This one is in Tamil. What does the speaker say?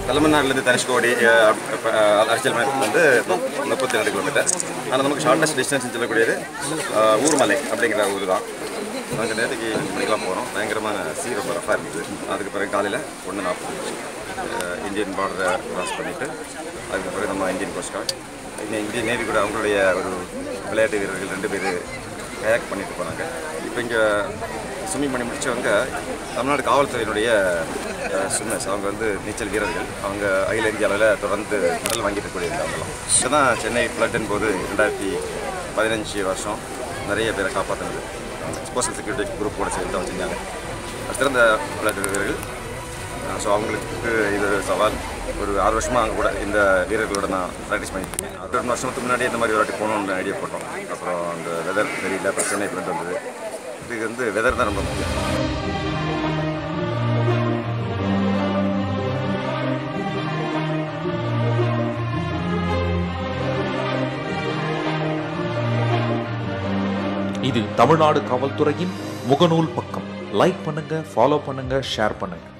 தலைமன்னாடுலேருந்து தனுஷ்கோடி அஹ், அப்ப, அஹ், அரசியல் மையத்துக்கு வந்து முப்பத்தி ரெண்டு கிலோமீட்டர் ஆனால் நமக்கு ஷார்ட்டஸ்ட் டிஸ்டன்ஸ் சொல்லக்கூடியது அஹ், ஊர்மலை அப்படிங்கிற ஊர் தான் நாங்கள் நேரத்துக்கு அஞ்சு மணிக்கெலாம் போகிறோம் பயங்கரமான சீ ரொம்ப ரஃபாக இருந்தது அதுக்கு பிறகு காலையில் ஒன்று நாற்பது இந்தியன் பார்டரை கிராஸ் பண்ணிவிட்டு அதுக்கு பிறகு நம்ம Indian coast guard Indian navy கூட அவங்களுடைய ஒரு விளையாட்டு வீரர்கள் ரெண்டு பேர் கயாக் பண்ணிட்டு போனாங்க இப்போ இங்கே ஸ்விம்மிங் பண்ணி முடிச்சவங்க தமிழ்நாடு காவல்துறையினுடைய ஸ்விம்மர்ஸ் அவங்க வந்து நீச்சல் வீரர்கள் அவங்க அகில இந்திய அளவில் தொடர்ந்து மெடல் வாங்கிட்டு இருக்கக்கூடியவங்கலாம் இதுதான் சென்னை ஃப்ளட்டின் போது ரெண்டாயிரத்தி பதினஞ்சு வருஷம் நிறைய பேரை காப்பாற்றினது சோஷியல் செக்யூரிட்டி குரூப்போட சேர்ந்து தான் வச்சுருந்தாங்க சிறந்த விளையாட்டு வீரர்கள் ஸோ அவங்களுக்கு இது சவால் ஒரு ஆறு வருஷமாக அங்கே கூட இந்த வீரர்களோட நான் ப்ராக்டிஸ் பண்ணிட்டு இருக்கேன் அது ரெண்டு வருஷத்துக்கு முன்னாடி இந்த மாதிரி ஒரு வாட்டி போகணும்னு ஐடியா போட்டோம் அப்புறம் அந்த வெதர் தெரியல அப்புறம் சென்னை ஃப்ரெண்ட் வந்தது இதுக்கு வந்து வெதர் தான் ரொம்ப முக்கியம் இது தமிழ்நாடு காவல்துறையின் முகநூல் பக்கம் லைக் பண்ணுங்க ஃபாலோ பண்ணுங்க ஷேர் பண்ணுங்க